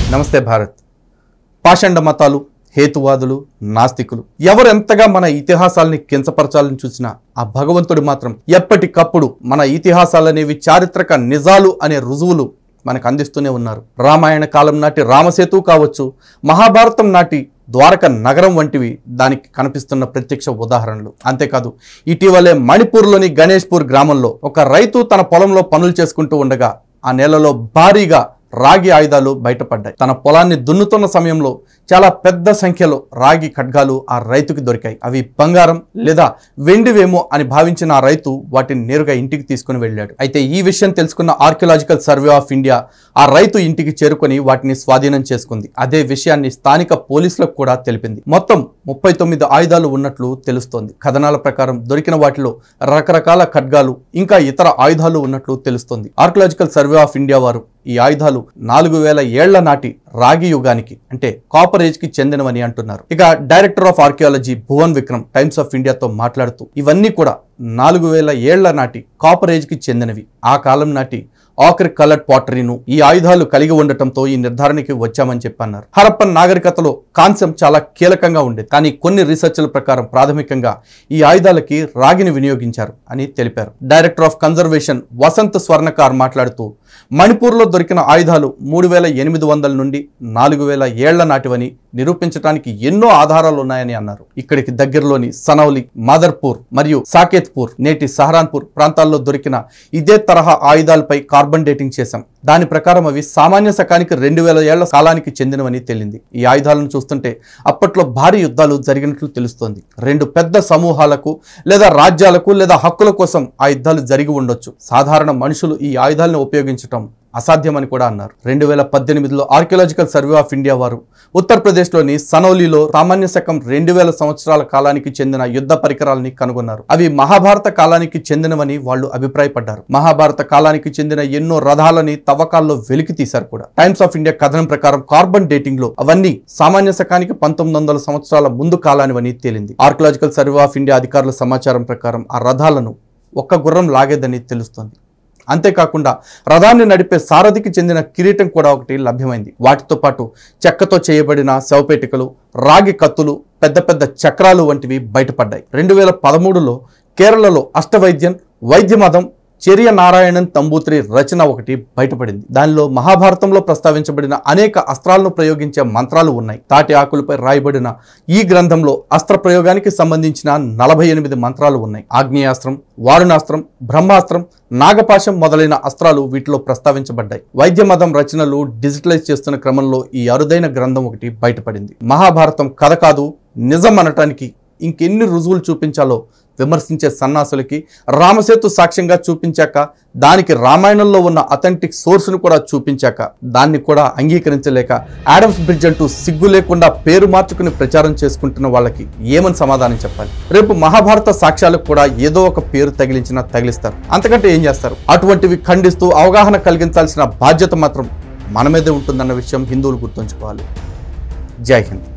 నమస్తే భారత్ పాషండ మతాలు హేతువాదులు నాస్తికులు ఎవరెంతగా మన ఇతిహాసాలని కించపరచాలని చూసినా ఆ భగవంతుడు మాత్రం ఎప్పటికప్పుడు మన ఇతిహాసాలనేవి చారిత్రక నిజాలు అనే రుజువులు మనకు అందిస్తూనే ఉన్నారు రామాయణ కాలం నాటి రామసేతు కావచ్చు మహాభారతం నాటి ద్వారక నగరం వంటివి దానికి కనిపిస్తున్న ప్రత్యక్ష ఉదాహరణలు అంతేకాదు ఇటీవలే మణిపూర్లోని గణేష్పూర్ గ్రామంలో ఒక రైతు తన పొలంలో పనులు చేసుకుంటూ ఉండగా ఆ నేలలో భారీగా రాగి ఆయుధాలు బయటపడ్డాయి తన పొలాన్ని దున్నుతున్న సమయంలో చాలా పెద్ద సంఖ్యలో రాగి ఖడ్గాలు ఆ రైతుకి దొరికాయి అవి బంగారం లేదా వెండివేమో అని భావించిన ఆ రైతు వాటిని నేరుగా ఇంటికి తీసుకుని వెళ్ళాడు అయితే ఈ విషయం తెలుసుకున్న ఆర్కియలాజికల్ సర్వే ఆఫ్ ఇండియా ఆ రైతు ఇంటికి చేరుకొని వాటిని స్వాధీనం చేసుకుంది అదే విషయాన్ని స్థానిక పోలీసులకు కూడా తెలిపింది మొత్తం ముప్పై తొమ్మిది ఆయుధాలు ఉన్నట్లు తెలుస్తోంది కథనాల ప్రకారం దొరికిన వాటిలో రకరకాల ఖడ్గాలు ఇంకా ఇతర ఆయుధాలు ఉన్నట్లు తెలుస్తోంది ఆర్కియలాజికల్ సర్వే ఆఫ్ ఇండియా వారు ఈ ఆయుధాలు నాలుగు వేల ఏళ్ల నాటి రాగి యుగానికి అంటే కాపర్ ఏజ్ కి చెందినవని అంటున్నారు ఇక director of archaeology Bhuvan Vikram Times of ఇండియాతో మాట్లాడుతూ ఇవన్నీ కూడా నాలుగు వేల ఏళ్ల నాటి కాపర్ ఏజ్ కి చెందినవి ఆ కాలం నాటి ఆకర్ కలర్డ్ పాటరీను ఈ ఆయుధాలు కలిగి ఉండటంతో ఈ నిర్ధారణకి వచ్చామని చెప్పన్నారు హరప్పన్ నాగరికతలో కాన్సెప్ట్ చాలా కీలకంగా ఉండేది కానీ కొన్ని రీసెర్చ్ల ప్రకారం ప్రాథమికంగా ఈ ఆయుధాలకి రాగిని వినియోగించారు అని తెలిపారు director of conservation Vasant Swarnkar మాట్లాడుతూ మణిపూర్లో దొరికిన ఆయుధాలు మూడు వేల ఎనిమిది వందల నుండి నాలుగు వేల ఏళ్ల నాటివని నిరూపించడానికి ఎన్నో ఆధారాలు ఉన్నాయని అన్నారు ఇక్కడికి దగ్గరలోని సనౌలి మాదర్పూర్ మరియు సాకేత్పూర్ నేటి సహరాన్పూర్ ప్రాంతాల్లో దొరికిన ఇదే తరహా ఆయుధాలపై కార్బన్ డేటింగ్ చేశాం దాని ప్రకారం అవి సామాన్య శకానికి రెండు వేల ఏళ్ల కాలానికి చెందినవని తేలింది ఈ ఆయుధాలను చూస్తుంటే అప్పట్లో భారీ యుద్ధాలు జరిగినట్లు తెలుస్తోంది రెండు పెద్ద సమూహాలకు లేదా రాజ్యాలకు లేదా హక్కుల కోసం ఆ యుద్ధాలు జరిగి ఉండొచ్చు సాధారణ మనుషులు ఈ ఆయుధాలను ఉపయోగించటం అసాధ్యమని కూడా అన్నారు రెండు వేల పద్దెనిమిదిలో ఆర్కియలాజికల్ సర్వే ఆఫ్ ఇండియా వారు ఉత్తరప్రదేశ్లోని సనౌలిలో సామాన్య శకం రెండు వేల సంవత్సరాల కాలానికి చెందిన యుద్ధ పరికరాలని కనుగొన్నారు అవి మహాభారత కాలానికి చెందినవని వాళ్ళు అభిప్రాయపడ్డారు మహాభారత కాలానికి చెందిన ఎన్నో రథాలని తవ్వకాల్లో వెలికి తీశారు కూడా టైమ్స్ ఆఫ్ ఇండియా కథనం ప్రకారం కార్బన్ డేటింగ్ లో అవన్నీ సామాన్య శకానికి పంతొమ్మిది వందల సంవత్సరాల ముందు కాలానివని తేలింది ఆర్కియలాజికల్ సర్వే ఆఫ్ ఇండియా అధికారుల సమాచారం ప్రకారం ఆ రథాలను ఒక్క గుర్రం లాగేదని తెలుస్తోంది అంతేకాకుండా రథాన్ని నడిపే సారథికి చెందిన కిరీటం కూడా ఒకటి లభ్యమైంది వాటితో పాటు చెక్కతో చేయబడిన శవపేటికలు రాగి కత్తులు పెద్ద పెద్ద చక్రాలు వంటివి బయటపడ్డాయి రెండు వేల పదమూడులో కేరళలో అష్టవైద్యన్ వైద్యమదం చెరియ నారాయణన్ తంబూత్రి రచన ఒకటి బయటపడింది దానిలో మహాభారతంలో ప్రస్తావించబడిన అనేక అస్త్రాలను ప్రయోగించే మంత్రాలు ఉన్నాయి తాటి ఆకులపై రాయబడిన ఈ గ్రంథంలో అస్త్ర ప్రయోగానికి సంబంధించిన నలభై ఎనిమిది మంత్రాలు ఉన్నాయి ఆగ్నేయాస్త్రం వారుణాస్త్రం బ్రహ్మాస్త్రం నాగపాశం మొదలైన అస్త్రాలు వీటిలో ప్రస్తావించబడ్డాయి వైద్య మతం రచనలు డిజిటలైజ్ చేస్తున్న క్రమంలో ఈ అరుదైన గ్రంథం ఒకటి బయటపడింది మహాభారతం కథ కాదు నిజం అనటానికి ఇంకెన్ని రుజువులు చూపించాలో విమర్శించే సన్నాసులకి రామసేతు సాక్ష్యంగా చూపించాక దానికి రామాయణంలో ఉన్న అథెంటిక్ సోర్స్ను కూడా చూపించాక దాన్ని కూడా అంగీకరించలేక ఆడమ్స్ బ్రిడ్జ్ అంటూ సిగ్గు లేకుండా పేరు మార్చుకుని ప్రచారం చేసుకుంటున్న వాళ్ళకి ఏమని సమాధానం చెప్పాలి రేపు మహాభారత సాక్ష్యాలకు కూడా ఏదో ఒక పేరు తగిలించినా తగిలిస్తారు అంతకంటే ఏం చేస్తారు అటువంటివి ఖండిస్తూ అవగాహన కలిగించాల్సిన బాధ్యత మాత్రం మన మీదే ఉంటుందన్న విషయం హిందువులు గుర్తుంచుకోవాలి జై హింద్